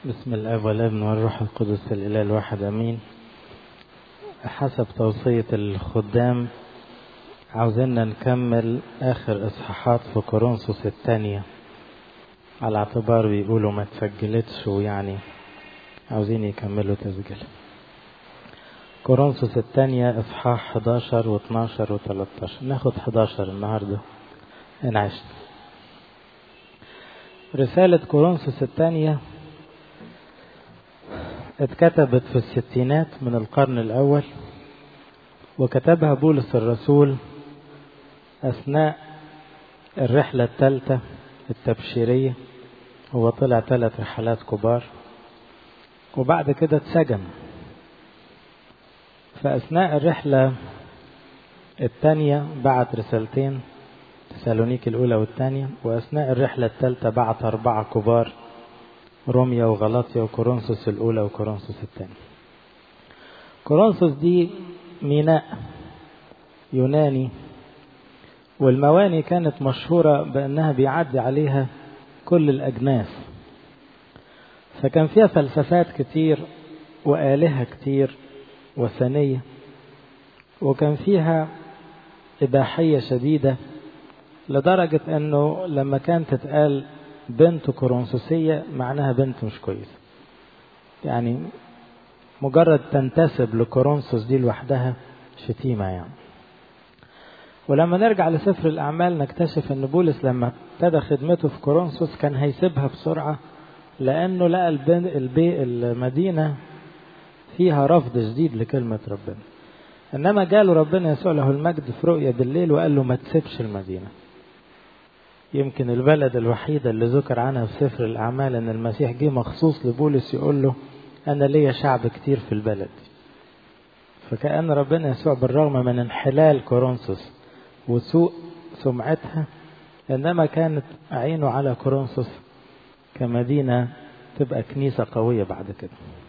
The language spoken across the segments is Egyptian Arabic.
بسم الاب والابن والروح القدس الاله الواحد امين حسب توصيه الخدام عاوزيننا نكمل اخر اصحاحات في كورنثوس الثانيه على اعتبار بيقولوا ما تسجلتش ويعني عاوزين يكملوا تسجيل كورنثوس الثانية إصحاح 11 و12 و13 ناخد 11 النهاردة إن عشت رسالة كورنثوس الثانية اتكتبت في الستينات من القرن الأول وكتبها بولس الرسول أثناء الرحلة الثالثة التبشيرية هو طلع ثلاث رحلات كبار وبعد كده اتسجن فأثناء الرحلة الثانية بعت رسالتين تسالونيك الأولى والثانية وأثناء الرحلة الثالثة بعت أربعة كبار روميا وغلاطيا وكورنثوس الأولى وكورنثوس الثانية كورنثوس دي ميناء يوناني والمواني كانت مشهورة بأنها بيعدي عليها كل الأجناس فكان فيها فلسفات كتير وآلهة كتير وثنية وكان فيها إباحية شديدة لدرجة أنه لما كانت تتقال بنت كورنثوسية معناها بنت مش كويسة يعني مجرد تنتسب لكورنثوس دي لوحدها شتيمة يعني ولما نرجع لسفر الأعمال نكتشف أن بولس لما ابتدى خدمته في كورنثوس كان هيسيبها بسرعة لأنه لقى البي المدينة فيها رفض شديد لكلمة ربنا إنما جاله ربنا يسوع له المجد في رؤية بالليل وقال له ما تسيبش المدينة يمكن البلد الوحيدة اللي ذكر عنها في سفر الأعمال إن المسيح جه مخصوص لبولس يقول له أنا ليا شعب كتير في البلد فكأن ربنا يسوع بالرغم من انحلال كورنثوس وسوء سمعتها إنما كانت عينه على كورنثوس كمدينة تبقى كنيسة قوية بعد كده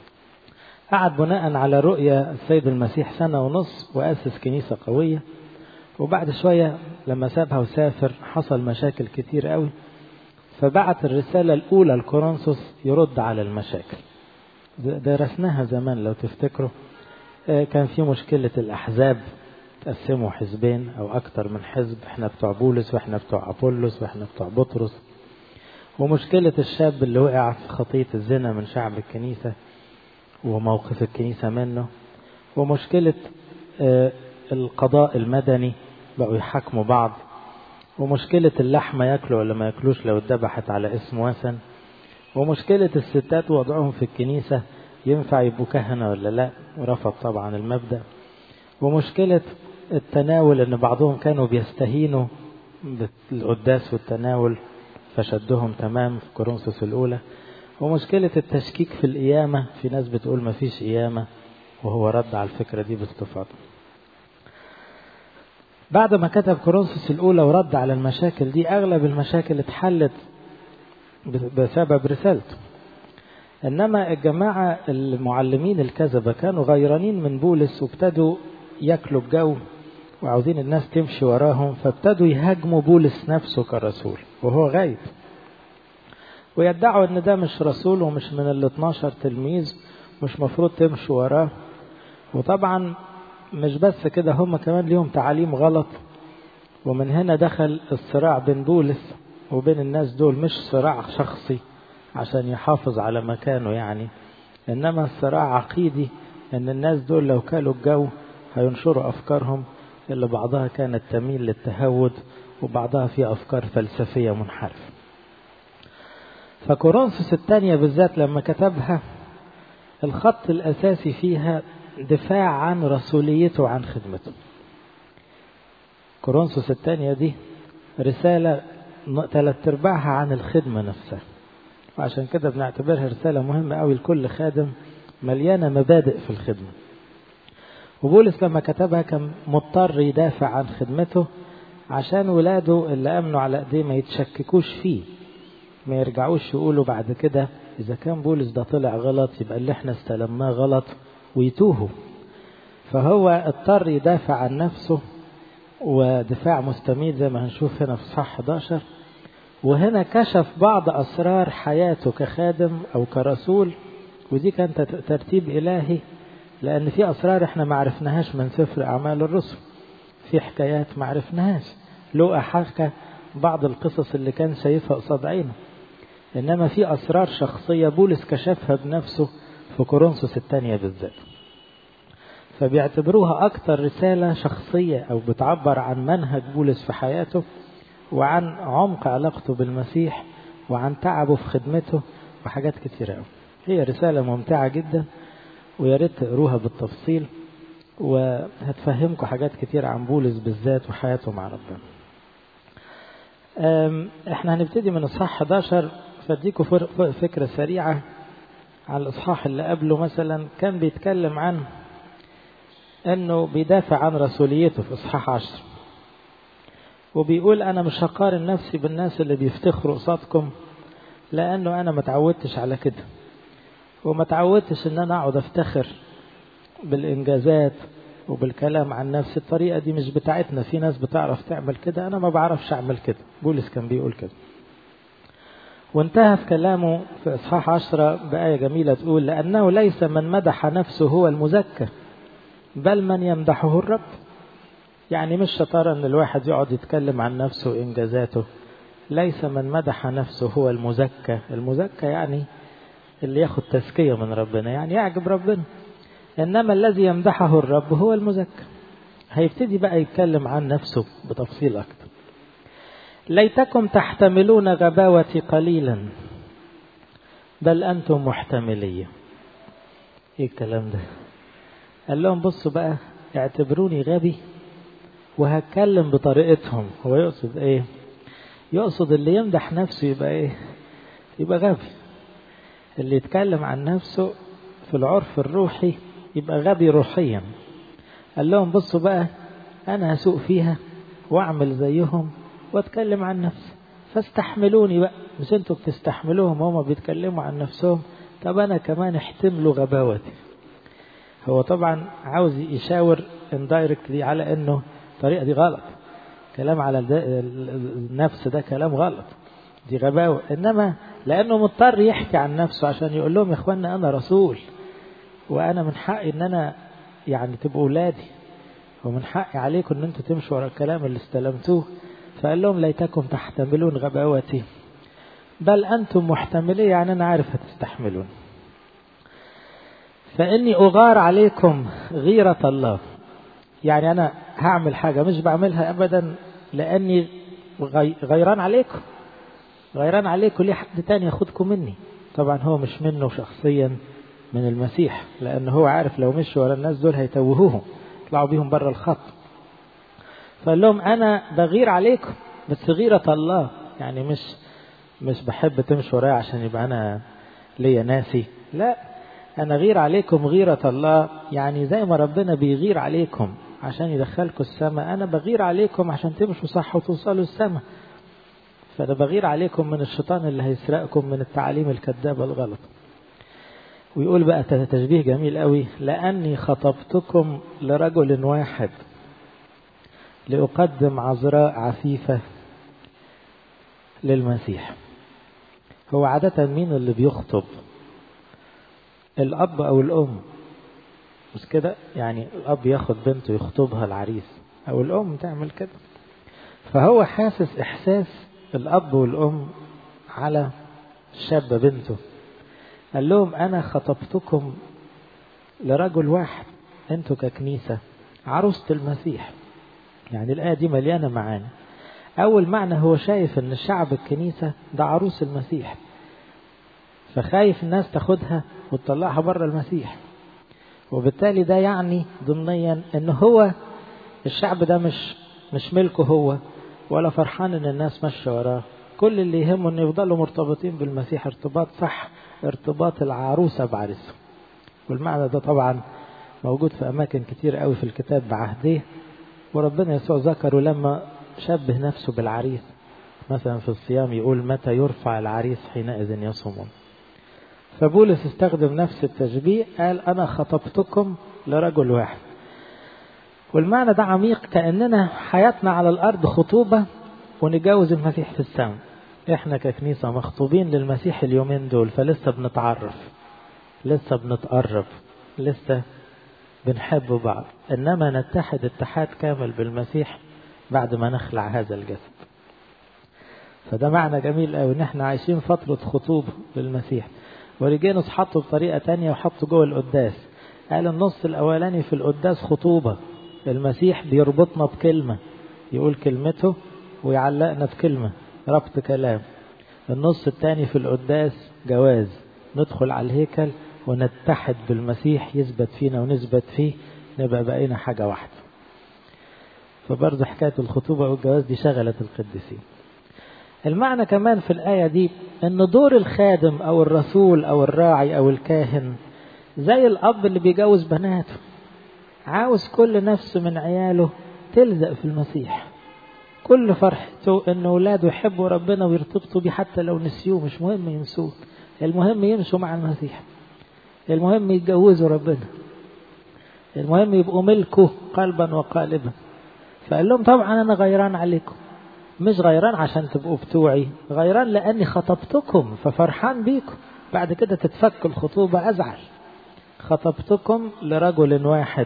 قعد بناء على رؤية السيد المسيح سنة ونص وأسس كنيسة قوية وبعد شوية لما سابها وسافر حصل مشاكل كتير قوي فبعت الرسالة الأولى لكورنثوس يرد على المشاكل درسناها زمان لو تفتكروا كان في مشكلة الأحزاب تقسموا حزبين أو أكتر من حزب احنا بتوع بولس واحنا بتوع أبولس واحنا بتوع بطرس ومشكلة الشاب اللي وقع في خطية الزنا من شعب الكنيسة وموقف الكنيسة منه ومشكلة القضاء المدني بقوا يحاكموا بعض ومشكلة اللحمة ياكلوا ولا ما ياكلوش لو اتذبحت على اسم وثن ومشكلة الستات وضعهم في الكنيسة ينفع يبقوا كهنة ولا لا ورفض طبعا المبدأ ومشكلة التناول ان بعضهم كانوا بيستهينوا بالقداس والتناول فشدهم تمام في كورنثوس الأولى ومشكلة التشكيك في القيامة في ناس بتقول ما فيش قيامة وهو رد على الفكرة دي باستفاضة بعد ما كتب كورنثوس الأولى ورد على المشاكل دي أغلب المشاكل اتحلت بسبب رسالته إنما الجماعة المعلمين الكذبة كانوا غيرانين من بولس وابتدوا ياكلوا الجو وعاوزين الناس تمشي وراهم فابتدوا يهاجموا بولس نفسه كرسول وهو غايب ويدعوا ان ده مش رسول ومش من ال 12 تلميذ مش مفروض تمشوا وراه وطبعا مش بس كده هم كمان ليهم تعاليم غلط ومن هنا دخل الصراع بين بولس وبين الناس دول مش صراع شخصي عشان يحافظ على مكانه يعني انما الصراع عقيدي ان الناس دول لو كالوا الجو هينشروا افكارهم اللي بعضها كانت تميل للتهود وبعضها في افكار فلسفيه منحرفه فكورنثوس الثانية بالذات لما كتبها الخط الأساسي فيها دفاع عن رسوليته وعن خدمته كورنثوس الثانية دي رسالة ثلاث أرباعها عن الخدمة نفسها وعشان كده بنعتبرها رسالة مهمة قوي لكل خادم مليانة مبادئ في الخدمة وبولس لما كتبها كان مضطر يدافع عن خدمته عشان ولاده اللي أمنوا على ايديه ما يتشككوش فيه ما يرجعوش يقولوا بعد كده إذا كان بولس ده طلع غلط يبقى اللي احنا استلمناه غلط ويتوهوا فهو اضطر يدافع عن نفسه ودفاع مستميت زي ما هنشوف هنا في صح 11 وهنا كشف بعض أسرار حياته كخادم أو كرسول ودي كانت ترتيب إلهي لأن في أسرار احنا ما عرفناهاش من سفر أعمال الرسل في حكايات ما عرفناهاش لو حكى بعض القصص اللي كان شايفها قصاد عينه إنما في أسرار شخصية بولس كشفها بنفسه في كورنثوس الثانية بالذات فبيعتبروها أكتر رسالة شخصية أو بتعبر عن منهج بولس في حياته وعن عمق علاقته بالمسيح وعن تعبه في خدمته وحاجات كتيرة أوي هي رسالة ممتعة جدا ويا ريت تقروها بالتفصيل وهتفهمكم حاجات كتير عن بولس بالذات وحياته مع ربنا احنا هنبتدي من اصحاح 11 فاديكم فكرة سريعة على الاصحاح اللي قبله مثلا كان بيتكلم عن انه بيدافع عن رسوليته في اصحاح 10 وبيقول انا مش هقارن نفسي بالناس اللي بيفتخروا قصادكم لانه انا ما تعودتش على كده وما تعودتش ان انا اقعد افتخر بالانجازات وبالكلام عن نفسي الطريقه دي مش بتاعتنا في ناس بتعرف تعمل كده انا ما بعرفش اعمل كده بولس كان بيقول كده وانتهى في كلامه في اصحاح عشرة بآية جميلة تقول لأنه ليس من مدح نفسه هو المزكى بل من يمدحه الرب يعني مش شطارة ان الواحد يقعد يتكلم عن نفسه وانجازاته ليس من مدح نفسه هو المزكى المزكى يعني اللي ياخد تزكية من ربنا يعني يعجب ربنا إنما الذي يمدحه الرب هو المزكى هيبتدي بقى يتكلم عن نفسه بتفصيل أكتر ليتكم تحتملون غباوتي قليلا بل أنتم محتملية إيه الكلام ده قال لهم بصوا بقى اعتبروني غبي وهتكلم بطريقتهم هو يقصد ايه يقصد اللي يمدح نفسه يبقى ايه يبقى غبي اللي يتكلم عن نفسه في العرف الروحي يبقى غبي روحيا قال لهم بصوا بقى انا هسوق فيها واعمل زيهم واتكلم عن نفسي فاستحملوني بقى مش انتوا بتستحملوهم هما بيتكلموا عن نفسهم طب انا كمان احتملوا غباوتي هو طبعا عاوز يشاور اندايركتلي على انه الطريقه دي غلط كلام على النفس ده كلام غلط دي غباوه انما لانه مضطر يحكي عن نفسه عشان يقول لهم يا اخوانا انا رسول وانا من حقي ان انا يعني تبقوا اولادي ومن حقي عليكم ان انتوا تمشوا ورا الكلام اللي استلمتوه فقال لهم ليتكم تحتملون غباوتي بل انتم محتملين يعني انا عارف هتستحملون فاني اغار عليكم غيرة الله يعني انا هعمل حاجة مش بعملها ابدا لاني غيران عليكم غيران عليكم ليه حد تاني ياخدكم مني طبعا هو مش منه شخصيا من المسيح لان هو عارف لو مشوا ورا الناس دول هيتوهوهم يطلعوا بيهم بره الخط فقال لهم انا بغير عليكم بس غيرة الله يعني مش مش بحب تمشوا ورايا عشان يبقى انا ليا ناسي لا انا غير عليكم غيرة الله يعني زي ما ربنا بيغير عليكم عشان يدخلكم السماء انا بغير عليكم عشان تمشوا صح وتوصلوا السماء فانا بغير عليكم من الشيطان اللي هيسرقكم من التعاليم الكذابة الغلط ويقول بقى تشبيه جميل قوي لأني خطبتكم لرجل واحد لأقدم عذراء عفيفة للمسيح هو عادة مين اللي بيخطب الأب أو الأم مش كده يعني الأب ياخد بنته يخطبها العريس أو الأم تعمل كده فهو حاسس إحساس الأب والأم على الشابة بنته قال لهم أنا خطبتكم لرجل واحد أنتوا ككنيسة عروسة المسيح يعني الآية دي مليانة معانا أول معنى هو شايف أن شعب الكنيسة ده عروس المسيح فخايف الناس تاخدها وتطلعها بره المسيح وبالتالي ده يعني ضمنيا ان هو الشعب ده مش مش ملكه هو ولا فرحان ان الناس ماشيه وراه كل اللي يهمه ان يفضلوا مرتبطين بالمسيح ارتباط صح ارتباط العروسه بعرسه والمعنى ده طبعا موجود في اماكن كتير قوي في الكتاب بعهديه وربنا يسوع ذكره لما شبه نفسه بالعريس مثلا في الصيام يقول متى يرفع العريس حينئذ يصومون فبولس استخدم نفس التشبيه قال أنا خطبتكم لرجل واحد والمعنى ده عميق كأننا حياتنا على الأرض خطوبة ونجوز المسيح في السماء احنا ككنيسة مخطوبين للمسيح اليومين دول فلسه بنتعرف لسه بنتقرب لسه بنحب بعض انما نتحد اتحاد كامل بالمسيح بعد ما نخلع هذا الجسد فده معنى جميل قوي ان احنا عايشين فترة خطوبة للمسيح ورجينوس حطوا بطريقة تانية وحطوا جوه القداس قال النص الاولاني في القداس خطوبة المسيح بيربطنا بكلمة يقول كلمته ويعلقنا بكلمة ربط كلام النص الثاني في القداس جواز ندخل على الهيكل ونتحد بالمسيح يثبت فينا ونثبت فيه نبقى بقينا حاجة واحدة فبرضه حكاية الخطوبة والجواز دي شغلت القديسين المعنى كمان في الآية دي أن دور الخادم أو الرسول أو الراعي أو الكاهن زي الأب اللي بيجوز بناته عاوز كل نفس من عياله تلزق في المسيح كل فرحته ان اولاده يحبوا ربنا ويرتبطوا بيه حتى لو نسيوه مش مهم ينسوه المهم يمشوا مع المسيح المهم يتجوزوا ربنا المهم يبقوا ملكه قلبا وقالبا فقال لهم طبعا انا غيران عليكم مش غيران عشان تبقوا بتوعي غيران لاني خطبتكم ففرحان بيكم بعد كده تتفك الخطوبة ازعل خطبتكم لرجل واحد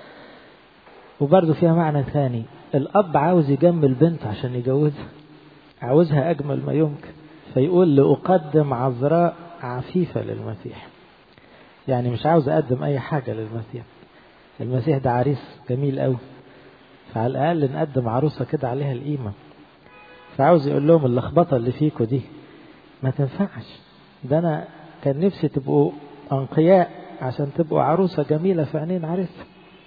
وبرضه فيها معنى ثاني الأب عاوز يجمل بنت عشان يجوزها عاوزها أجمل ما يمكن فيقول لأقدم عذراء عفيفة للمسيح يعني مش عاوز أقدم أي حاجة للمسيح المسيح ده عريس جميل قوي فعلى الأقل نقدم عروسة كده عليها القيمة فعاوز يقول لهم اللخبطة اللي فيكوا دي ما تنفعش ده أنا كان نفسي تبقوا أنقياء عشان تبقوا عروسة جميلة في عينين عريسها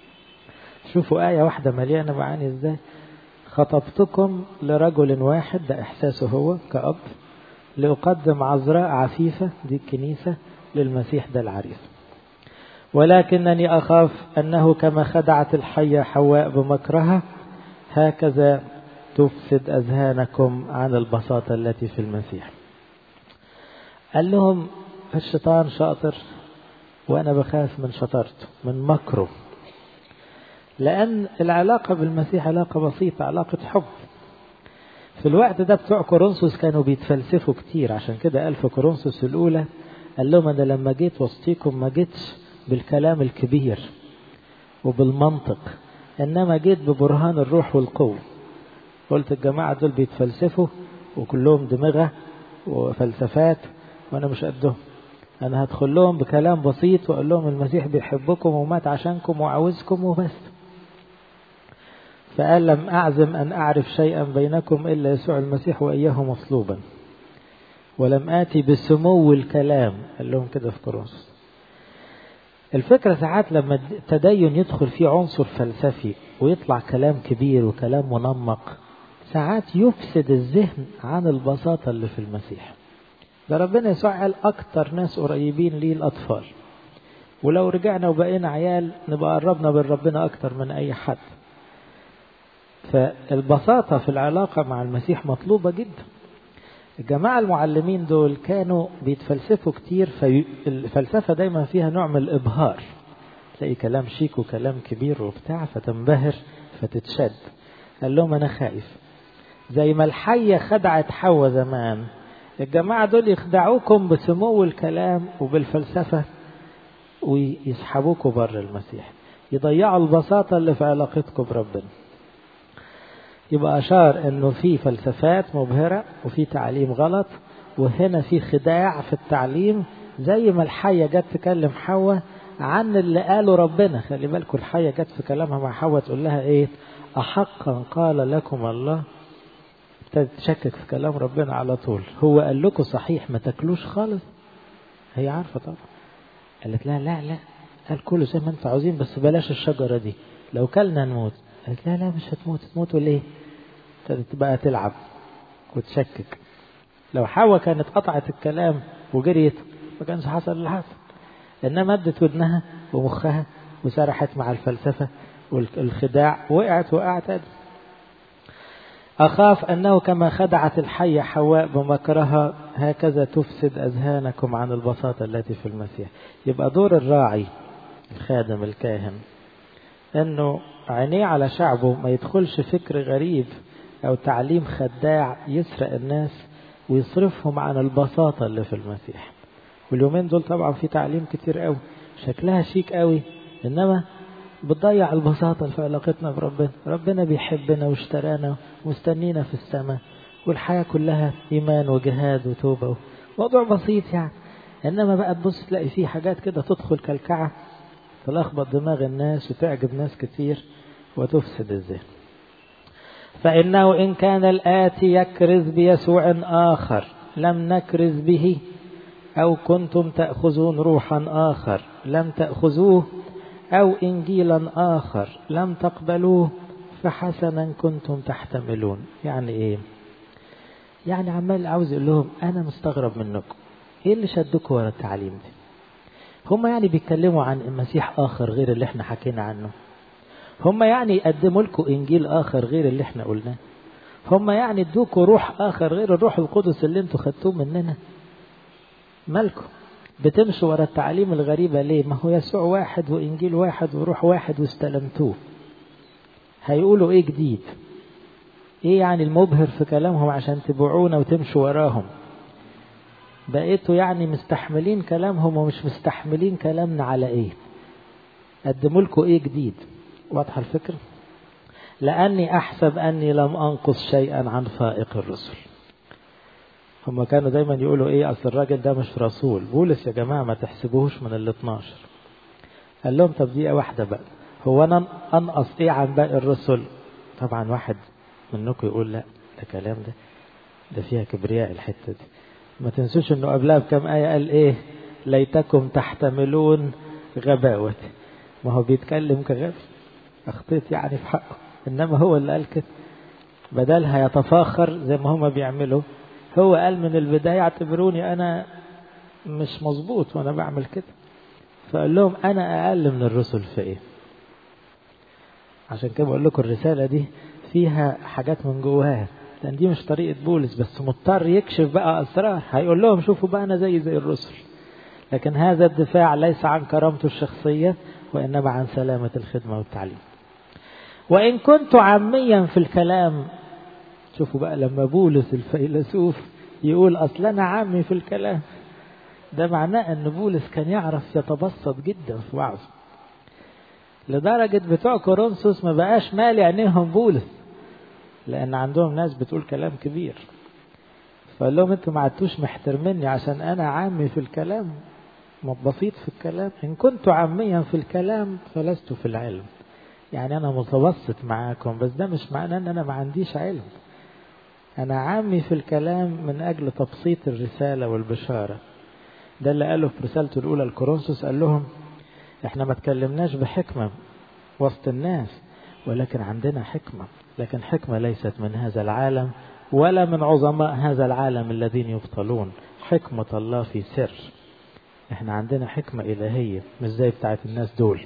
شوفوا آية واحدة مليانة معاني ازاي خطبتكم لرجل واحد ده إحساسه هو كأب لأقدم عذراء عفيفة دي الكنيسة للمسيح ده العريس ولكنني أخاف أنه كما خدعت الحية حواء بمكرها هكذا تفسد أذهانكم عن البساطة التي في المسيح قال لهم الشيطان شاطر وأنا بخاف من شطارته من مكره لأن العلاقة بالمسيح علاقة بسيطة علاقة حب في الوقت ده بتوع كورنثوس كانوا بيتفلسفوا كتير عشان كده قال في كورنثوس الأولى قال لهم أنا لما جيت وسطيكم ما جيتش بالكلام الكبير وبالمنطق إنما جيت ببرهان الروح والقوة قلت الجماعة دول بيتفلسفوا وكلهم دماغة وفلسفات وأنا مش قدهم أنا هدخل لهم بكلام بسيط وأقول لهم المسيح بيحبكم ومات عشانكم وعاوزكم وبس فقال لم أعزم أن أعرف شيئا بينكم إلا يسوع المسيح وإياه مصلوبا ولم آتي بسمو الكلام قال لهم كده في كورنثوس الفكرة ساعات لما التدين يدخل فيه عنصر فلسفي ويطلع كلام كبير وكلام منمق ساعات يفسد الذهن عن البساطة اللي في المسيح ده ربنا يسوع قال أكتر ناس قريبين ليه الأطفال ولو رجعنا وبقينا عيال نبقى قربنا من ربنا أكتر من أي حد فالبساطة في العلاقة مع المسيح مطلوبة جدا الجماعة المعلمين دول كانوا بيتفلسفوا كتير فالفلسفة دايما فيها نوع من الإبهار تلاقي كلام شيك وكلام كبير وبتاع فتنبهر فتتشد قال لهم أنا خايف زي ما الحية خدعت حواء زمان الجماعة دول يخدعوكم بسمو الكلام وبالفلسفة ويسحبوكوا بره المسيح يضيعوا البساطة اللي في علاقتكم بربنا يبقى أشار أنه في فلسفات مبهرة وفي تعليم غلط وهنا في خداع في التعليم زي ما الحية جت تكلم حواء عن اللي قاله ربنا خلي بالكم الحية جت في كلامها مع حواء تقول لها ايه أحقا قال لكم الله ابتدت تشكك في كلام ربنا على طول هو قال لكم صحيح ما تاكلوش خالص هي عارفة طبعا قالت لها لا لا قال كله زي ما انتوا عاوزين بس بلاش الشجرة دي لو كلنا نموت قالت لا لا مش هتموت تموتوا ليه ابتدت بقى تلعب وتشكك لو حواء كانت قطعت الكلام وجريت ما كانش حصل اللي حصل انما ادت ودنها ومخها وسرحت مع الفلسفة والخداع وقعت وقعت أدت. أخاف أنه كما خدعت الحية حواء بمكرها هكذا تفسد أذهانكم عن البساطة التي في المسيح يبقى دور الراعي الخادم الكاهن أنه عينيه على شعبه ما يدخلش فكر غريب أو تعليم خداع يسرق الناس ويصرفهم عن البساطة اللي في المسيح واليومين دول طبعا في تعليم كتير قوي شكلها شيك قوي انما بتضيع البساطة في علاقتنا بربنا ربنا بيحبنا واشترانا ومستنينا في السماء والحياة كلها إيمان وجهاد وتوبة موضوع بسيط يعني إنما بقى تبص تلاقي فيه حاجات كده تدخل كالكعة تلخبط دماغ الناس وتعجب ناس كتير وتفسد الذهن فإنه إن كان الآتي يكرز بيسوع آخر لم نكرز به أو كنتم تأخذون روحا آخر لم تأخذوه أو إنجيلا آخر لم تقبلوه فحسنا كنتم تحتملون يعني إيه يعني عمال عاوز يقول لهم أنا مستغرب منكم إيه اللي شدكم ورا التعليم دي هم يعني بيتكلموا عن المسيح آخر غير اللي احنا حكينا عنه هم يعني يقدموا لكم إنجيل آخر غير اللي احنا قلناه هم يعني ادوكوا روح آخر غير الروح القدس اللي انتوا خدتوه مننا مالكم بتمشوا ورا التعاليم الغريبة ليه ما هو يسوع واحد وإنجيل واحد وروح واحد واستلمتوه هيقولوا ايه جديد ايه يعني المبهر في كلامهم عشان تبعونا وتمشوا وراهم بقيتوا يعني مستحملين كلامهم ومش مستحملين كلامنا على ايه قدموا لكم ايه جديد واضحه الفكره لاني احسب اني لم انقص شيئا عن فائق الرسل هم كانوا دايما يقولوا ايه اصل الراجل ده مش رسول بولس يا جماعه ما تحسبوهوش من ال 12 قال لهم طب دقيقه واحده بقى هو انا انقص ايه عن باقي الرسل طبعا واحد منكم يقول لا ده كلام ده ده فيها كبرياء الحته دي ما تنسوش انه قبلها بكم آية قال ايه ليتكم تحتملون غباوتي ما هو بيتكلم كغبي اخطيت يعني في حقه انما هو اللي قال كده بدلها يتفاخر زي ما هما بيعملوا هو قال من البداية اعتبروني انا مش مظبوط وانا بعمل كده فقال لهم انا اقل من الرسل في ايه عشان كده بقول لكم الرسالة دي فيها حاجات من جواها لان دي مش طريقة بولس بس مضطر يكشف بقى اسرار هيقول لهم شوفوا بقى انا زي زي الرسل لكن هذا الدفاع ليس عن كرامته الشخصية وانما عن سلامة الخدمة والتعليم وان كنت عاميا في الكلام شوفوا بقى لما بولس الفيلسوف يقول اصل انا عامي في الكلام ده معناه ان بولس كان يعرف يتبسط جدا في وعظه لدرجة بتوع كورنثوس ما بقاش مالي عينيهم بولس لأن عندهم ناس بتقول كلام كبير فقال لهم انتوا ما عدتوش محترميني عشان أنا عامي في الكلام بسيط في الكلام إن كنت عاميا في الكلام فلست في العلم يعني أنا متوسط معاكم بس ده مش معناه أن أنا ما عنديش علم أنا عامي في الكلام من أجل تبسيط الرسالة والبشارة ده اللي قاله في رسالته الأولى لكورنثوس قال لهم احنا ما تكلمناش بحكمة وسط الناس ولكن عندنا حكمة لكن حكمة ليست من هذا العالم ولا من عظماء هذا العالم الذين يبطلون حكمة الله في سر احنا عندنا حكمة إلهية مش زي بتاعت الناس دول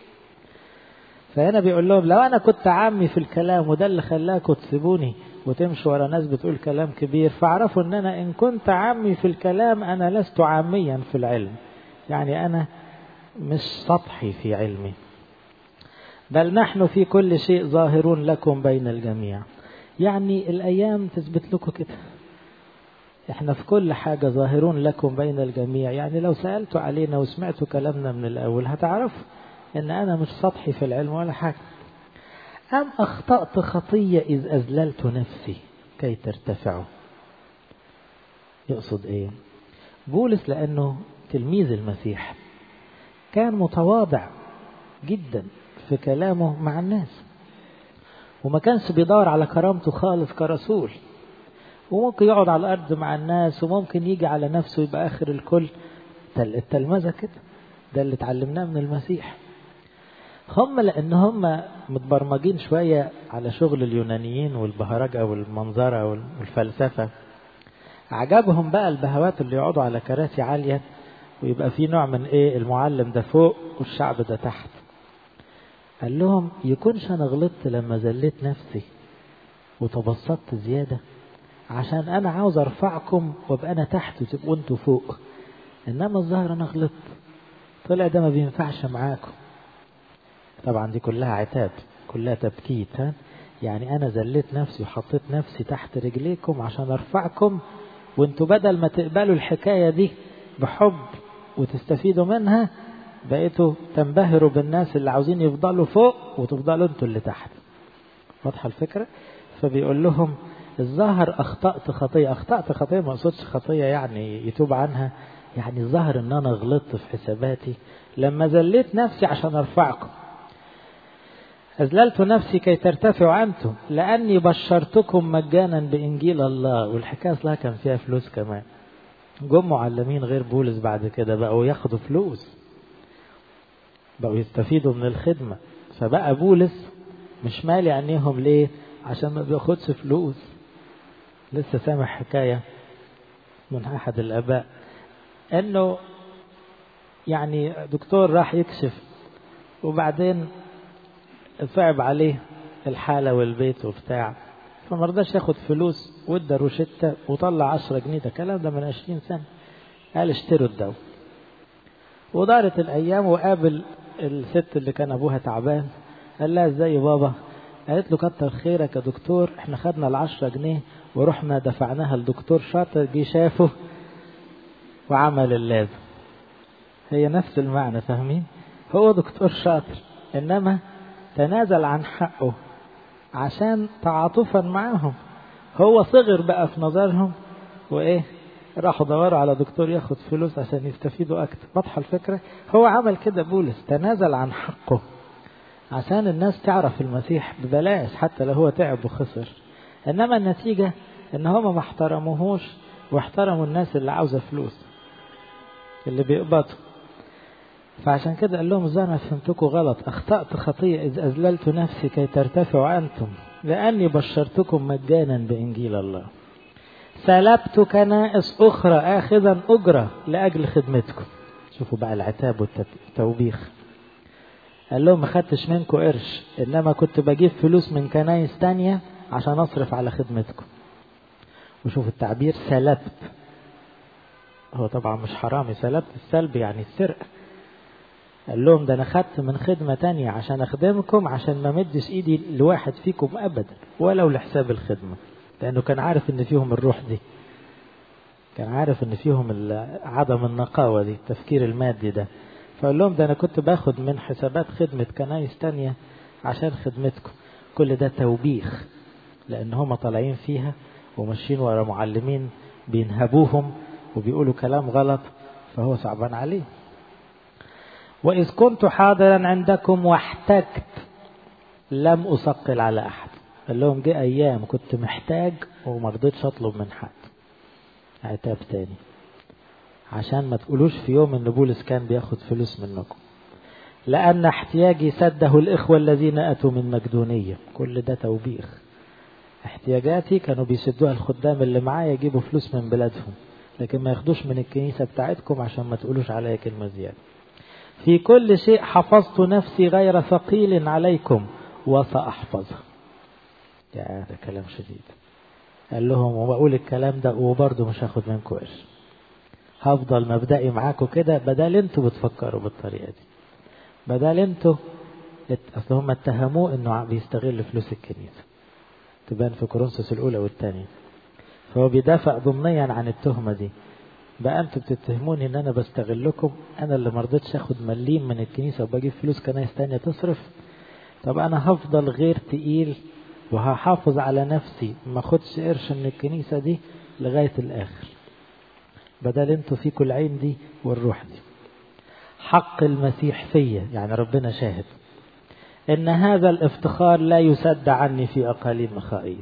فهنا بيقول لهم لو أنا كنت عامي في الكلام وده اللي خلاكم تسيبوني وتمشوا ورا ناس بتقول كلام كبير فاعرفوا ان انا ان كنت عامي في الكلام انا لست عاميا في العلم يعني انا مش سطحي في علمي بل نحن في كل شيء ظاهرون لكم بين الجميع يعني الأيام تثبت لكم كده احنا في كل حاجة ظاهرون لكم بين الجميع يعني لو سألتوا علينا وسمعتوا كلامنا من الأول هتعرفوا ان أنا مش سطحي في العلم ولا حاجة أم أخطأت خطية إذ أذللت نفسي كي ترتفعوا يقصد إيه بولس لأنه تلميذ المسيح كان متواضع جدا في كلامه مع الناس وما كانش بيدور على كرامته خالص كرسول وممكن يقعد على الأرض مع الناس وممكن يجي على نفسه يبقى آخر الكل التلمذة كده ده اللي اتعلمناه من المسيح هم لأن هم متبرمجين شوية على شغل اليونانيين والبهرجة والمنظرة والفلسفة عجبهم بقى البهوات اللي يقعدوا على كراسي عالية ويبقى في نوع من ايه المعلم ده فوق والشعب ده تحت قال لهم يكونش انا غلطت لما ذليت نفسي وتبسطت زيادة عشان انا عاوز ارفعكم وابقى انا تحت وتبقوا انتوا فوق انما الظاهر انا غلطت طلع ده ما بينفعش معاكم طبعا دي كلها عتاب كلها تبكيت ها يعني انا ذليت نفسي وحطيت نفسي تحت رجليكم عشان ارفعكم وانتوا بدل ما تقبلوا الحكاية دي بحب وتستفيدوا منها بقيتوا تنبهروا بالناس اللي عاوزين يفضلوا فوق وتفضلوا انتوا اللي تحت واضحة الفكرة فبيقول لهم الظاهر أخطأت خطية أخطأت خطية ما أقصدش خطية يعني يتوب عنها يعني الظاهر أن أنا غلطت في حساباتي لما ذليت نفسي عشان أرفعكم أذللت نفسي كي ترتفعوا أنتم لأني بشرتكم مجانا بإنجيل الله والحكاية أصلها كان فيها فلوس كمان جم معلمين غير بولس بعد كده بقوا ياخدوا فلوس بقوا يستفيدوا من الخدمة فبقى بولس مش مالي عينيهم ليه عشان ما بياخدش فلوس لسه سامع حكاية من أحد الآباء إنه يعني دكتور راح يكشف وبعدين صعب عليه الحالة والبيت وبتاع فما رضاش ياخد فلوس وادى روشتة وطلع 10 جنيه ده كلام ده من 20 سنة قال اشتروا الدواء ودارت الأيام وقابل الست اللي كان أبوها تعبان قال لها ازاي بابا قالت له كتر خيرك يا دكتور احنا خدنا العشرة جنيه ورحنا دفعناها لدكتور شاطر جه شافه وعمل اللازم هي نفس المعنى فاهمين هو دكتور شاطر انما تنازل عن حقه عشان تعاطفا معهم هو صغر بقى في نظرهم وايه راحوا دوروا على دكتور ياخد فلوس عشان يستفيدوا اكتر واضحه الفكره هو عمل كده بولس تنازل عن حقه عشان الناس تعرف المسيح ببلاش حتى لو هو تعب وخسر انما النتيجه ان هم ما احترموهوش واحترموا الناس اللي عاوزه فلوس اللي بيقبضوا فعشان كده قال لهم ازاي انا فهمتكم غلط اخطات خطيه اذ اذللت نفسي كي ترتفعوا انتم لاني بشرتكم مجانا بانجيل الله سلبت كنائس اخرى اخذا اجره لاجل خدمتكم شوفوا بقى العتاب والتوبيخ قال لهم ما خدتش منكم قرش انما كنت بجيب فلوس من كنايس تانية عشان اصرف على خدمتكم وشوف التعبير سلبت هو طبعا مش حرامي سلبت السلب يعني السرقة قال لهم ده انا خدت من خدمة تانية عشان اخدمكم عشان ما مدش ايدي لواحد فيكم ابدا ولو لحساب الخدمة لانه كان عارف ان فيهم الروح دي كان عارف ان فيهم عدم النقاوة دي التفكير المادي ده فقال لهم ده انا كنت باخد من حسابات خدمة كنايس تانية عشان خدمتكم كل ده توبيخ لان هم طالعين فيها وماشيين ورا معلمين بينهبوهم وبيقولوا كلام غلط فهو صعبان عليه وإذ كنت حاضرا عندكم واحتجت لم أثقل على أحد قال لهم جه أيام كنت محتاج وما رضيتش أطلب من حد عتاب تاني عشان ما تقولوش في يوم ان بولس كان بياخد فلوس منكم لأن احتياجي سده الإخوة الذين أتوا من مقدونية كل ده توبيخ احتياجاتي كانوا بيسدوها الخدام اللي معايا يجيبوا فلوس من بلادهم لكن ما ياخدوش من الكنيسة بتاعتكم عشان ما تقولوش عليا كلمة زيادة في كل شيء حفظت نفسي غير ثقيل عليكم وسأحفظها يا ده كلام شديد قال لهم وبقول الكلام ده وبرضه مش هاخد منكم قرش هفضل مبدئي معاكم كده بدل انتوا بتفكروا بالطريقة دي بدل انتوا اصل هم اتهموه انه بيستغل فلوس الكنيسة تبان في كورنثوس الاولى والثانية فهو بيدافع ضمنيا عن التهمة دي بقى انتوا بتتهموني ان انا بستغلكم انا اللي مرضتش اخد مليم من الكنيسة وبجيب فلوس كنايس تانية تصرف طب انا هفضل غير تقيل وهحافظ على نفسي ما اخدش قرش من الكنيسة دي لغاية الاخر بدل انتوا فيكم العين دي والروح دي حق المسيح فيا يعني ربنا شاهد ان هذا الافتخار لا يسد عني في اقاليم مخائيل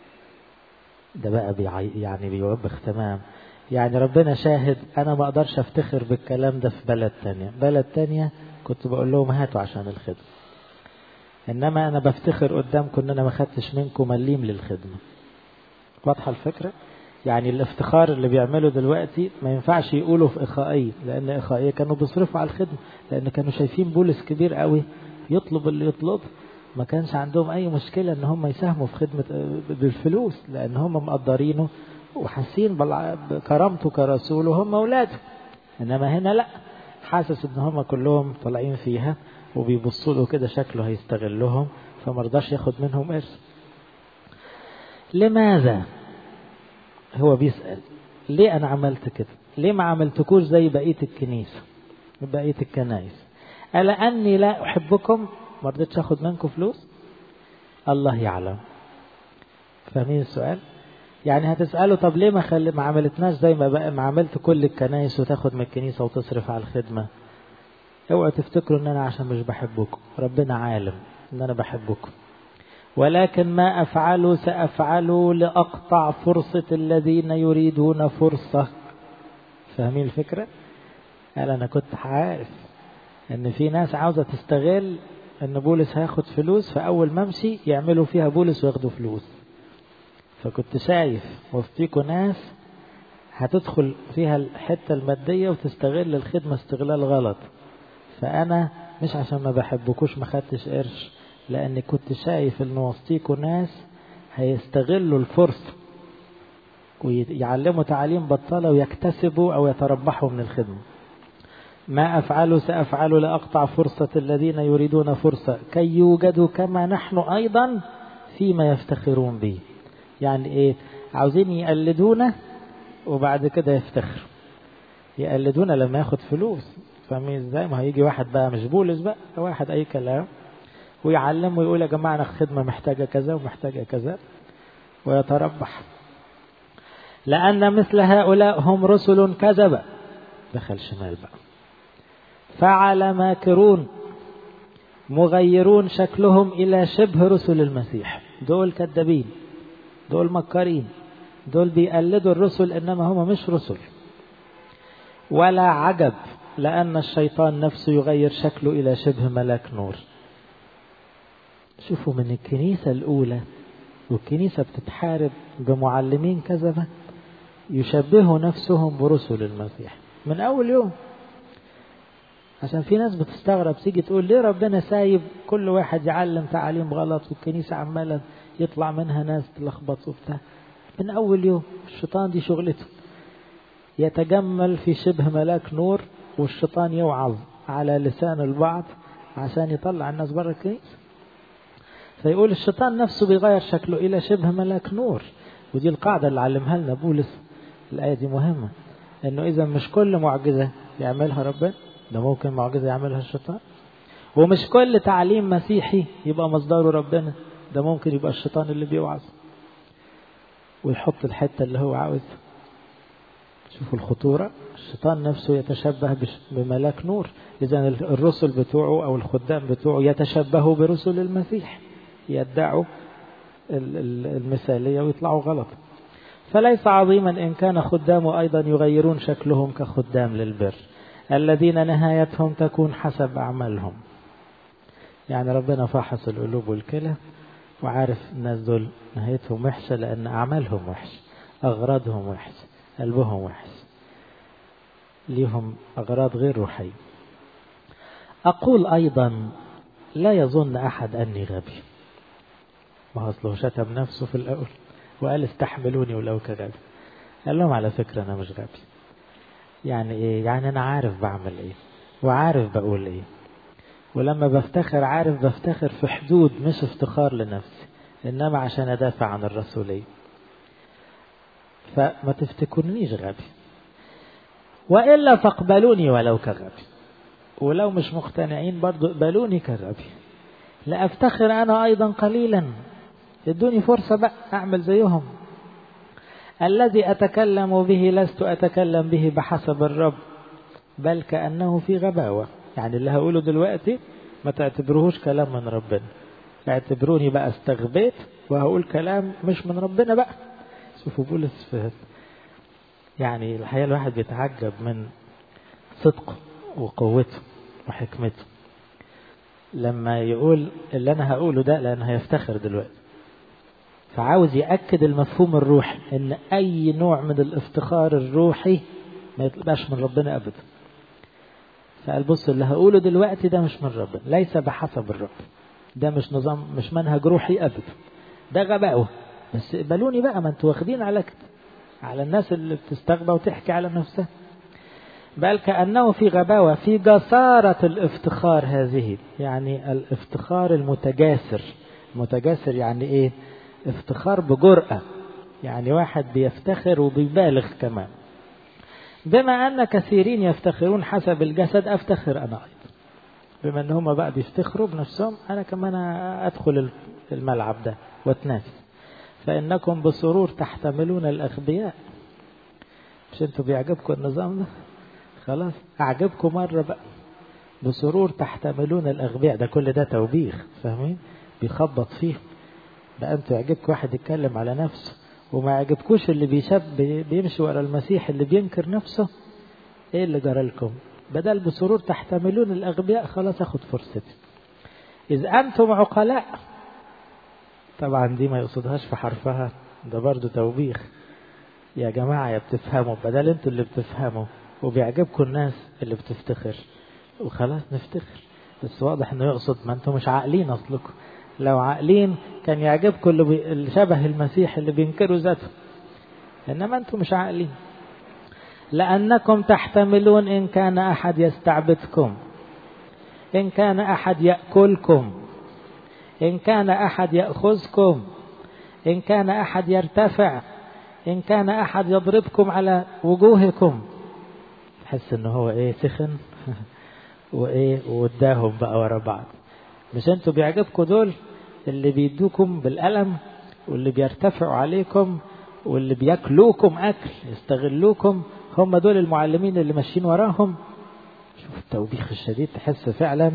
ده بقى بيعي يعني بيوبخ تمام يعني ربنا شاهد انا ما اقدرش افتخر بالكلام ده في بلد تانية بلد تانية كنت بقول لهم هاتوا عشان الخدمة انما انا بفتخر قدامكم ان انا ما خدتش منكم مليم للخدمة واضحة الفكرة يعني الافتخار اللي بيعمله دلوقتي ما ينفعش يقولوا في إخائية لأن إخائية كانوا بيصرفوا على الخدمة لأن كانوا شايفين بولس كبير قوي يطلب اللي يطلب ما كانش عندهم أي مشكلة إن هم يساهموا في خدمة بالفلوس لأن هم مقدرينه وحاسين بكرامته كرسول وهم أولاده إنما هنا لأ حاسس إن هم كلهم طالعين فيها وبيبصوا له كده شكله هيستغلهم فمرضاش ياخد منهم قرش لماذا هو بيسأل ليه أنا عملت كده ليه ما عملتكوش زي بقية الكنيسة بقية الكنائس ألا أني لا أحبكم ما رضيتش أخد منكم فلوس الله يعلم فاهمين السؤال يعني هتسأله طب ليه ما خل... ما عملتناش زي ما بقى ما عملت كل الكنائس وتاخد من الكنيسة وتصرف على الخدمة اوعوا تفتكروا ان انا عشان مش بحبكم ربنا عالم ان انا بحبكم ولكن ما افعله سافعله لاقطع فرصة الذين يريدون فرصة فاهمين الفكرة قال انا كنت عارف ان في ناس عاوزة تستغل ان بولس هياخد فلوس فاول ما امشي يعملوا فيها بولس وياخدوا فلوس فكنت شايف وسطيكوا ناس هتدخل فيها الحتة المادية وتستغل الخدمة استغلال غلط فأنا مش عشان ما بحبكوش ما خدتش قرش لأني كنت شايف إن وسطيكوا ناس هيستغلوا الفرصة ويعلموا تعاليم بطالة ويكتسبوا أو يتربحوا من الخدمة ما أفعله سأفعل لأقطع فرصة الذين يريدون فرصة كي يوجدوا كما نحن أيضا فيما يفتخرون به يعني إيه عاوزين يقلدونا وبعد كده يفتخروا يقلدونا لما ياخد فلوس فاهمين ازاي ما هيجي واحد بقى مش بولس بقى واحد اي كلام ويعلم ويقول يا جماعه انا الخدمه محتاجه كذا ومحتاجه كذا ويتربح لان مثل هؤلاء هم رسل كذبه دخل شمال بقى فعل ماكرون مغيرون شكلهم الى شبه رسل المسيح دول كذابين دول مكارين دول بيقلدوا الرسل انما هم مش رسل ولا عجب لأن الشيطان نفسه يغير شكله إلى شبه ملاك نور شوفوا من الكنيسة الأولى والكنيسة بتتحارب بمعلمين كذبة يشبهوا نفسهم برسل المسيح من أول يوم عشان في ناس بتستغرب تيجي تقول ليه ربنا سايب كل واحد يعلم تعاليم غلط والكنيسة عمالة يطلع منها ناس تلخبط وبتاع من أول يوم الشيطان دي شغلته يتجمل في شبه ملاك نور والشيطان يوعظ على لسان البعض عشان يطلع الناس بره الكنيسة فيقول الشيطان نفسه بيغير شكله إلى شبه ملاك نور ودي القاعدة اللي علمها لنا بولس الآية دي مهمة إنه إذا مش كل معجزة يعملها ربنا ده ممكن معجزة يعملها الشيطان ومش كل تعليم مسيحي يبقى مصدره ربنا ده ممكن يبقى الشيطان اللي بيوعظ ويحط الحتة اللي هو عاوزها شوفوا الخطورة الشيطان نفسه يتشبه بملاك نور إذا الرسل بتوعه أو الخدام بتوعه يتشبهوا برسل المسيح يدعوا المثالية ويطلعوا غلط فليس عظيما إن كان خدامه أيضا يغيرون شكلهم كخدام للبر الذين نهايتهم تكون حسب أعمالهم يعني ربنا فحص القلوب والكلى وعارف الناس دول نهايتهم وحشة لأن أعمالهم وحشة أغراضهم وحشة قلبهم وحش ليهم أغراض غير روحية أقول أيضا لا يظن أحد أني غبي ما أصله شتم نفسه في الأول وقال استحملوني ولو كغبي قال لهم على فكرة أنا مش غبي يعني إيه يعني أنا عارف بعمل إيه وعارف بقول إيه ولما بفتخر عارف بفتخر في حدود مش افتخار لنفسي إنما عشان أدافع عن الرسولية فما تفتكرنيش غبي وإلا فاقبلوني ولو كغبي ولو مش مقتنعين برضو اقبلوني كغبي لا أفتخر أنا أيضا قليلا ادوني فرصة بقى أعمل زيهم الذي أتكلم به لست أتكلم به بحسب الرب بل كأنه في غباوة يعني اللي هقوله دلوقتي ما تعتبروهوش كلام من ربنا اعتبروني بقى استغبيت وهقول كلام مش من ربنا بقى شوفوا بولس في يعني الحقيقة الواحد بيتعجب من صدقه وقوته وحكمته لما يقول اللي أنا هقوله ده لأن هيفتخر دلوقتي فعاوز يأكد المفهوم الروحي إن أي نوع من الافتخار الروحي ما يطلعش من ربنا أبدا فقال بص اللي هقوله دلوقتي ده مش من ربنا ليس بحسب الرب ده مش نظام مش منهج روحي أبدا ده غباوة بس اقبلوني بقى ما انتوا واخدين على كده على الناس اللي بتستغبى وتحكي على نفسها بل كأنه في غباوة في جسارة الافتخار هذه يعني الافتخار المتجاسر متجاسر يعني ايه افتخار بجرأة يعني واحد بيفتخر وبيبالغ كمان بما أن كثيرين يفتخرون حسب الجسد أفتخر أنا أيضا بما أن هم بقى بيفتخروا بنفسهم أنا كمان أدخل الملعب ده واتنافس فإنكم بسرور تحتملون الأغبياء مش انتوا بيعجبكم النظام ده خلاص أعجبكم مرة بقى بسرور تحتملون الأغبياء ده كل ده توبيخ فاهمين بيخبط فيه بقى انتوا يعجبك واحد يتكلم على نفسه وما يعجبكوش اللي بيشب بيمشي ورا المسيح اللي بينكر نفسه ايه اللي جرى لكم بدل بسرور تحتملون الأغبياء خلاص أخد فرصتي إذ أنتم عقلاء طبعا دي ما يقصدهاش في حرفها ده برضو توبيخ يا جماعة يا بتفهموا بدل انتوا اللي بتفهموا وبيعجبكم الناس اللي بتفتخر وخلاص نفتخر بس واضح انه يقصد ما انتم مش عاقلين اصلكم لو عاقلين كان يعجبكم اللي, بي... اللي شبه المسيح اللي بينكروا ذاته انما انتم مش عاقلين لأنكم تحتملون إن كان أحد يستعبدكم إن كان أحد يأكلكم إن كان أحد يأخذكم إن كان أحد يرتفع إن كان أحد يضربكم على وجوهكم تحس إن هو إيه سخن وإيه واداهم بقى ورا بعض مش أنتوا بيعجبكم دول اللي بيدوكم بالألم واللي بيرتفعوا عليكم واللي بياكلوكم أكل يستغلوكم هم دول المعلمين اللي ماشيين وراهم شوف التوبيخ الشديد تحس فعلا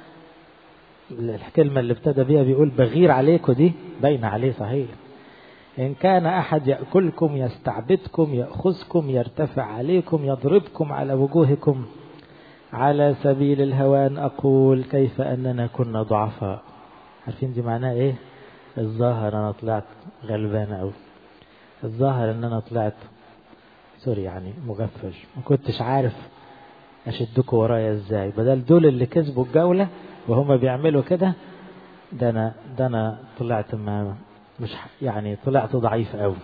الكلمة اللي ابتدى بيها بيقول بغير عليكم دي باينة عليه صحيح إن كان أحد يأكلكم يستعبدكم يأخذكم يرتفع عليكم يضربكم على وجوهكم على سبيل الهوان أقول كيف أننا كنا ضعفاء عارفين دي معناها إيه الظاهر أنا طلعت غلبان أوي الظاهر أن أنا طلعت سوري يعني مغفل ما كنتش عارف أشدكوا ورايا إزاي بدل دول اللي كسبوا الجولة وهم بيعملوا كده ده أنا ده أنا طلعت ما مش يعني طلعت ضعيف قوي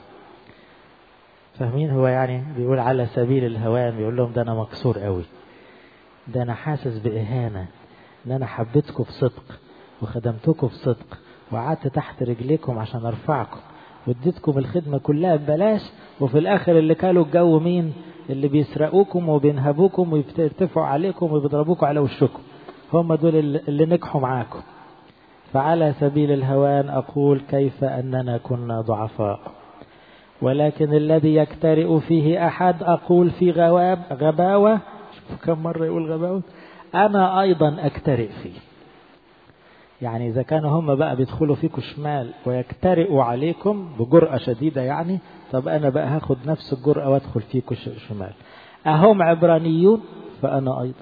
فاهمين هو يعني بيقول على سبيل الهوان بيقول لهم ده أنا مكسور قوي ده أنا حاسس بإهانة إن أنا حبيتكم بصدق وخدمتكم بصدق وقعدت تحت رجليكم عشان أرفعكم واديتكم الخدمة كلها ببلاش وفي الآخر اللي كالوا الجو مين اللي بيسرقوكم وبينهبوكم ويرتفعوا عليكم وبيضربوكم على وشكم هم دول اللي نجحوا معاكم فعلى سبيل الهوان أقول كيف أننا كنا ضعفاء ولكن الذي يكترئ فيه أحد أقول في غواب غباوة شوفوا كم مرة يقول غباوة أنا أيضا أكترئ فيه يعني إذا كانوا هم بقى بيدخلوا فيكم شمال ويكترئوا عليكم بجرأة شديدة يعني طب أنا بقى هاخد نفس الجرأة وأدخل فيكم شمال أهم عبرانيون فأنا أيضا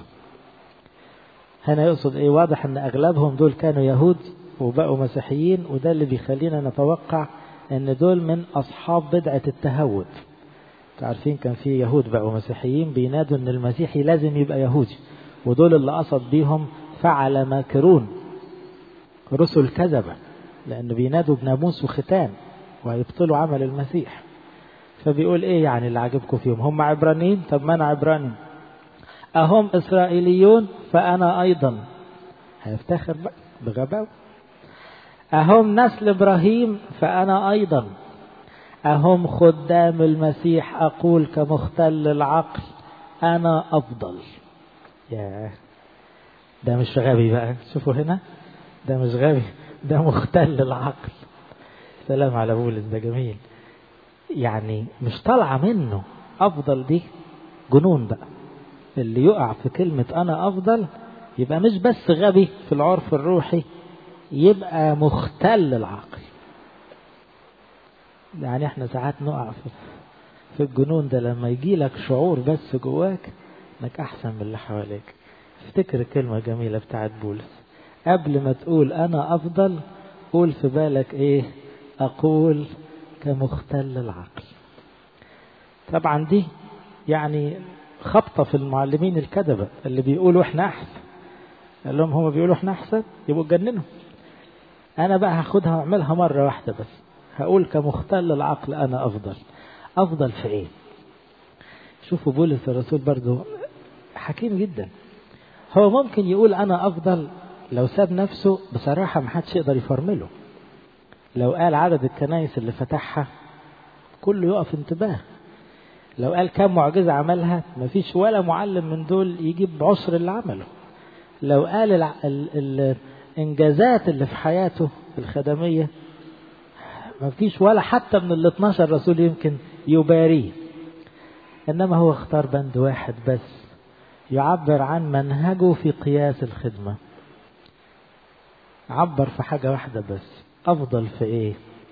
هنا يقصد إيه واضح أن أغلبهم دول كانوا يهود وبقوا مسيحيين وده اللي بيخلينا نتوقع أن دول من أصحاب بدعة التهود عارفين كان في يهود بقوا مسيحيين بينادوا أن المسيحي لازم يبقى يهودي ودول اللي قصد بيهم فعل ماكرون رسل كذبة لأنه بينادوا بناموس وختان وهيبطلوا عمل المسيح فبيقول ايه يعني اللي عجبكم فيهم هم عبرانيين طب ما انا عبراني اهم اسرائيليون فانا ايضا هيفتخر بقى بغباوة اهم نسل ابراهيم فانا ايضا اهم خدام المسيح اقول كمختل العقل انا افضل يا ده مش غبي بقى شوفوا هنا ده مش غبي ده مختل العقل سلام على بولس ده جميل يعني مش طالعة منه أفضل دي جنون بقى اللي يقع في كلمة أنا أفضل يبقى مش بس غبي في العرف الروحي يبقى مختل العقل يعني احنا ساعات نقع في, في الجنون ده لما يجي لك شعور بس جواك انك احسن من اللي حواليك افتكر الكلمة جميلة بتاعت بولس قبل ما تقول انا افضل قول في بالك ايه اقول كمختل العقل طبعا دي يعني خبطة في المعلمين الكذبة اللي بيقولوا احنا احسن قال لهم هم بيقولوا احنا احسن يبقوا اتجننوا انا بقى هاخدها واعملها مرة واحدة بس هقول كمختل العقل انا افضل افضل في ايه شوفوا بولس الرسول برضو حكيم جدا هو ممكن يقول انا افضل لو ساب نفسه بصراحة ما حدش يقدر يفرمله لو قال عدد الكنايس اللي فتحها كله يقف انتباه لو قال كم معجزة عملها مفيش ولا معلم من دول يجيب عشر اللي عمله لو قال ال ال الإنجازات اللي في حياته الخدمية مفيش ولا حتى من ال 12 رسول يمكن يباريه إنما هو اختار بند واحد بس يعبر عن منهجه في قياس الخدمة عبر في حاجة واحدة بس أفضل في إيه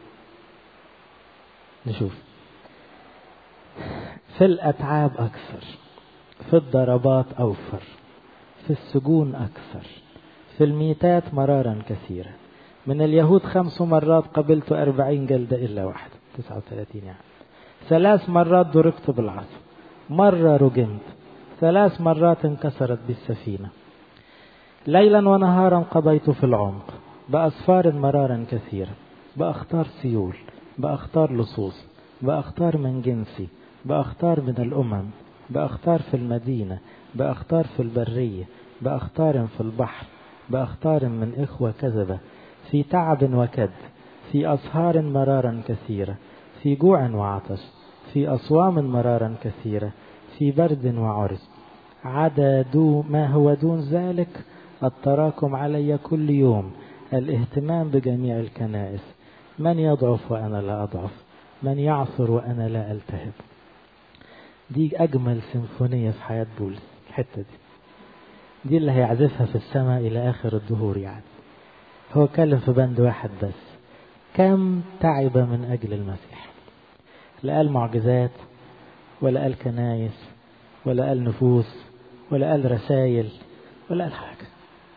نشوف في الأتعاب أكثر في الضربات أوفر في السجون أكثر في الميتات مرارا كثيرا من اليهود خمس مرات قبلت أربعين جلدة إلا واحدة تسعة وثلاثين يعني ثلاث مرات ضربت بالعصا مرة رجمت ثلاث مرات انكسرت بالسفينة ليلا ونهارا قضيت في العمق بأسفار مرارا كثيرة بأختار سيول بأختار لصوص بأختار من جنسي بأختار من الأمم بأختار في المدينة بأختار في البرية بأختار في البحر بأختار من إخوة كذبة في تعب وكد في أسهار مرارا كثيرة في جوع وعطش في أصوام مرارا كثيرة في برد وعرس عدا دو ما هو دون ذلك التراكم علي كل يوم الاهتمام بجميع الكنائس من يضعف وأنا لا أضعف من يعثر وأنا لا ألتهب دي أجمل سيمفونية في حياة بولس الحتة دي دي اللي هيعزفها في السماء إلى آخر الدهور يعني هو كلم في بند واحد بس كم تعب من أجل المسيح لا قال معجزات ولا قال كنايس ولا قال نفوس ولا قال رسائل ولا قال حاجة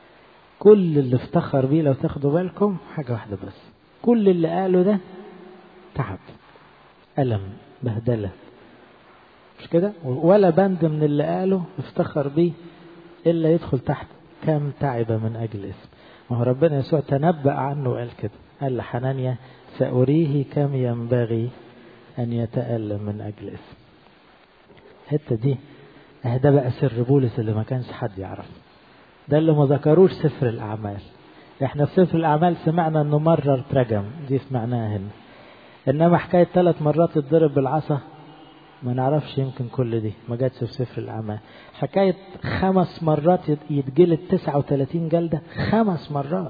كل اللي افتخر بيه لو تاخدوا بالكم حاجة واحدة بس كل اللي قاله ده تعب ألم بهدلة مش كده ولا بند من اللي قاله افتخر بيه إلا يدخل تحت كم تعب من أجل اسم ما هو ربنا يسوع تنبأ عنه وقال كده قال لحنانيا سأريه كم ينبغي أن يتألم من أجل اسم الحتة دي ده بقى سر بولس اللي ما كانش حد يعرف ده اللي ما ذكروش سفر الأعمال احنا في سفر الأعمال سمعنا انه مرة اترجم دي سمعناها هنا انما حكاية ثلاث مرات يتضرب بالعصا ما نعرفش يمكن كل دي ما جاتش في سفر الأعمال حكاية خمس مرات يتجلد 39 جلدة خمس مرات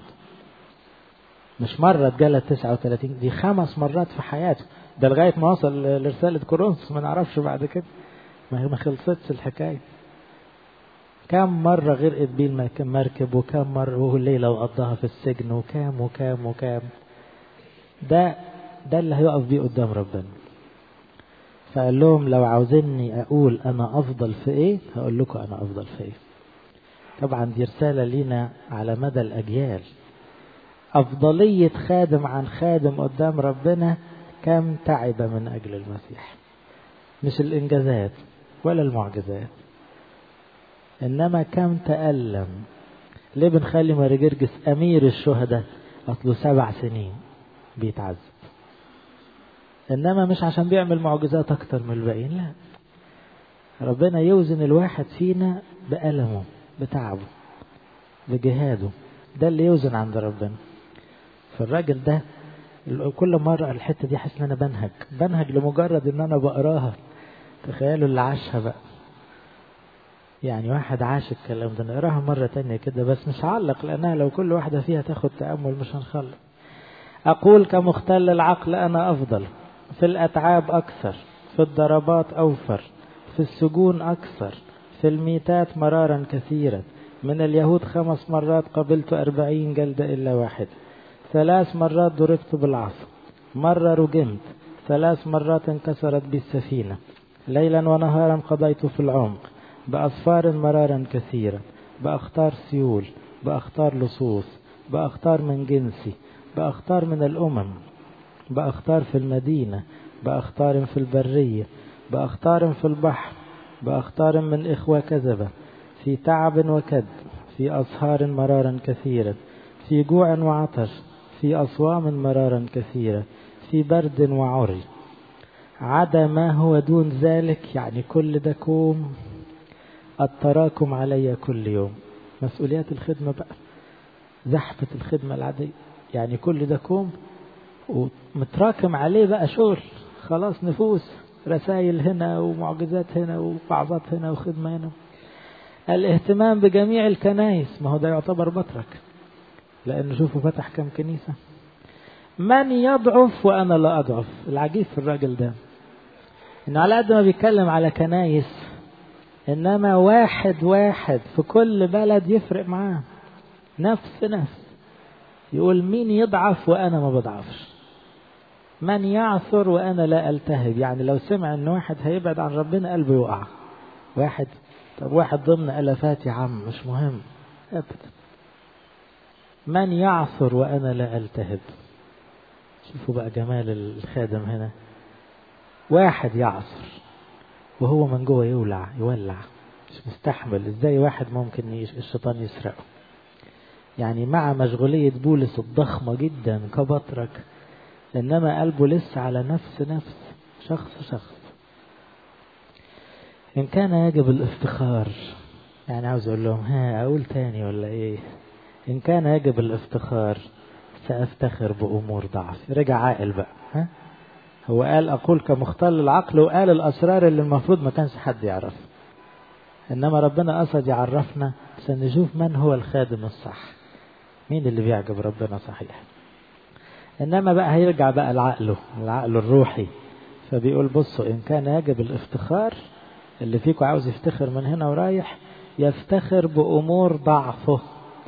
مش مرة اتجلد 39 دي خمس مرات في حياته ده لغاية ما وصل لرسالة كورنثوس ما نعرفش بعد كده ما هي ما خلصتش الحكاية كم مرة غرقت بيه المركب وكم مرة وهو الليلة وقضاها في السجن وكام وكام وكام ده ده اللي هيقف بيه قدام ربنا فقال لهم لو عاوزيني أقول أنا أفضل في إيه هقول لكم أنا أفضل في إيه طبعا دي رسالة لينا على مدى الأجيال أفضلية خادم عن خادم قدام ربنا كم تعب من أجل المسيح مش الإنجازات ولا المعجزات إنما كم تألم ليه بنخلي ماري جرجس أمير الشهداء أصله سبع سنين بيتعذب إنما مش عشان بيعمل معجزات أكتر من الباقيين لا ربنا يوزن الواحد فينا بألمه بتعبه بجهاده ده اللي يوزن عند ربنا فالراجل ده كل مرة الحتة دي حاسس ان انا بنهج بنهج لمجرد ان انا بقراها تخيلوا اللي عاشها بقى يعني واحد عاش الكلام ده نقراها مرة تانية كده بس مش هعلق لانها لو كل واحدة فيها تاخد تأمل مش هنخلص أقول كمختل العقل أنا أفضل في الأتعاب أكثر في الضربات أوفر في السجون أكثر في الميتات مرارا كثيرا من اليهود خمس مرات قبلت أربعين جلدة إلا واحد ثلاث مرات ضربت بالعصا مرة رجمت ثلاث مرات انكسرت بالسفينة ليلا ونهارا قضيت في العمق بأصفار مرارا كثيرا بأختار سيول بأختار لصوص بأختار من جنسي بأختار من الأمم بأختار في المدينة بأختار في البرية بأختار في البحر بأختار من إخوة كذبة في تعب وكد في أسهار مرارا كثيرا في جوع وعطش في أصوام مرارا كثيرة في برد وعري عدا ما هو دون ذلك يعني كل ده كوم التراكم علي كل يوم مسؤوليات الخدمة بقى زحفة الخدمة العادية يعني كل ده كوم ومتراكم عليه بقى شغل خلاص نفوس رسائل هنا ومعجزات هنا ووعظات هنا وخدمة هنا الاهتمام بجميع الكنائس ما هو ده يعتبر بطرك لأنه شوفوا فتح كم كنيسة من يضعف وأنا لا أضعف العجيب في الراجل ده إنه على قد ما بيتكلم على كنايس إنما واحد واحد في كل بلد يفرق معاه نفس نفس يقول مين يضعف وأنا ما بضعفش من يعثر وأنا لا ألتهب يعني لو سمع إن واحد هيبعد عن ربنا قلبه يقع واحد طب واحد ضمن ألفات يا عم مش مهم أبدا من يعثر وأنا لا ألتهب شوفوا بقى جمال الخادم هنا واحد يعصر وهو من جوه يولع يولع مش مستحمل ازاي واحد ممكن الشيطان يسرقه يعني مع مشغولية بولس الضخمة جدا كبطرك إنما قلبه لسه على نفس نفس شخص شخص إن كان يجب الافتخار يعني عاوز أقول لهم ها أقول تاني ولا إيه إن كان يجب الافتخار سأفتخر بأمور ضعف رجع عاقل بقى ها هو قال أقول كمختل العقل وقال الأسرار اللي المفروض ما كانش حد يعرفها إنما ربنا قصد يعرفنا عشان نشوف من هو الخادم الصح مين اللي بيعجب ربنا صحيح إنما بقى هيرجع بقى لعقله العقل الروحي فبيقول بصوا إن كان يجب الافتخار اللي فيكم عاوز يفتخر من هنا ورايح يفتخر بأمور ضعفه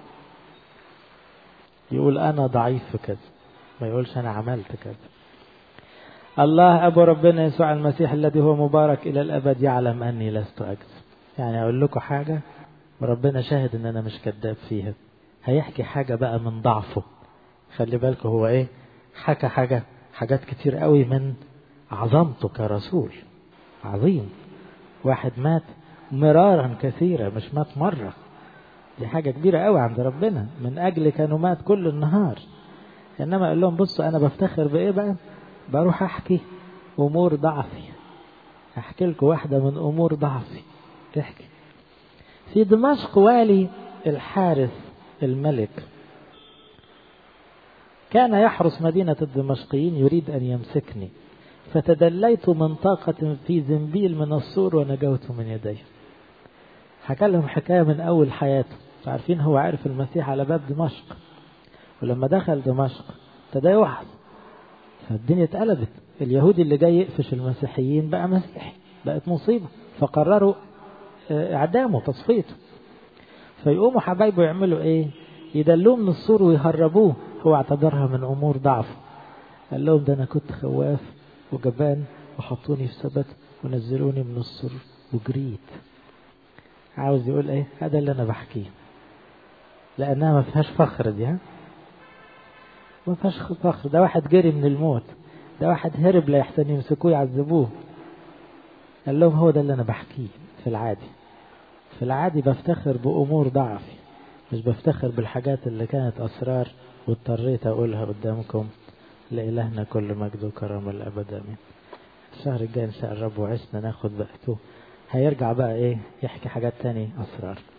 يقول أنا ضعيف في كذا ما يقولش أنا عملت كذا الله أبو ربنا يسوع المسيح الذي هو مبارك إلى الأبد يعلم أني لست أكذب يعني أقول لكم حاجة وربنا شاهد أن أنا مش كذاب فيها هيحكي حاجة بقى من ضعفه خلي بالكم هو إيه حكى حاجة حاجات كتير قوي من عظمته كرسول عظيم واحد مات مرارا كثيرة مش مات مرة دي حاجة كبيرة قوي عند ربنا من أجل كانوا مات كل النهار إنما قال لهم بصوا أنا بفتخر بإيه بقى بروح أحكي أمور ضعفي أحكي لكم واحدة من أمور ضعفي احكي في دمشق والي الحارث الملك كان يحرس مدينة الدمشقيين يريد أن يمسكني فتدليت من طاقة في زنبيل من السور ونجوت من يديه حكى لهم حكاية من أول حياته عارفين هو عارف المسيح على باب دمشق ولما دخل دمشق ابتدى يوحد فالدنيا اتقلبت اليهودي اللي جاي يقفش المسيحيين بقى مسيحي بقت مصيبة فقرروا اعدامه تصفيته فيقوموا حبايبه يعملوا ايه يدلوه من السور ويهربوه هو اعتبرها من امور ضعفه قال لهم ده انا كنت خواف وجبان وحطوني في سبت ونزلوني من السور وجريت عاوز يقول ايه هذا اللي انا بحكيه لانها ما فيهاش فخر دي ها ما فيهاش فخر ده واحد جري من الموت ده واحد هرب لا يحسن يمسكوه يعذبوه قال لهم هو ده اللي انا بحكيه في العادي في العادي بفتخر بامور ضعفي مش بفتخر بالحاجات اللي كانت اسرار واضطريت اقولها قدامكم لإلهنا كل مجد وكرامة الأبد آمين الشهر الجاي إن شاء الله رب وعشنا ناخد بقته هيرجع بقى إيه يحكي حاجات تاني أسرار